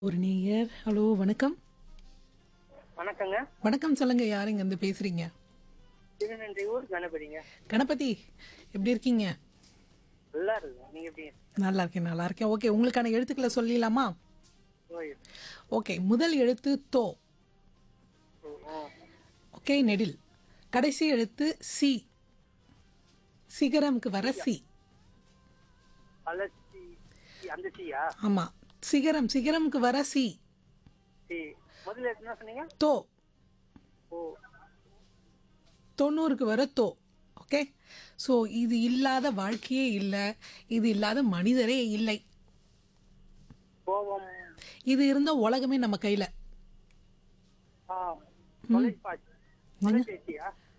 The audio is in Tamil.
ஒரு நேயர் ஹலோ வணக்கம் வணக்கங்க வணக்கம் சொல்லுங்க யாருங்க இருந்து பேசுறீங்க திருநன்றி ஊர் கணபதிங்க கணபதி எப்படி இருக்கீங்க நல்லா இருக்கு நீங்க எப்படி நல்லா இருக்கேன் நல்லா இருக்கேன் ஓகே உங்களுக்கான எழுத்துக்களை சொல்லிடலாமா ஓய். ஓகே முதல் எழுத்து தோ ஓ, ஓ. ஓகே நெடில் கடைசி எழுத்து சி சிகரமுக்கு வர சி அலசி அந்த சீயா ஆமா சிகரம் சிகரமுக்கு வர சி சி முதல்ல என்ன சொன்னீங்க தோ ஓ தொண்ணூறுக்கு வர தோ ஓகே ஸோ இது இல்லாத வாழ்க்கையே இல்லை இது இல்லாத மனிதரே இல்லை கோபம் இது இருந்த உலகமே நம்ம கையில் ஆ தொலைப்பாட்சி தொலைபேசியா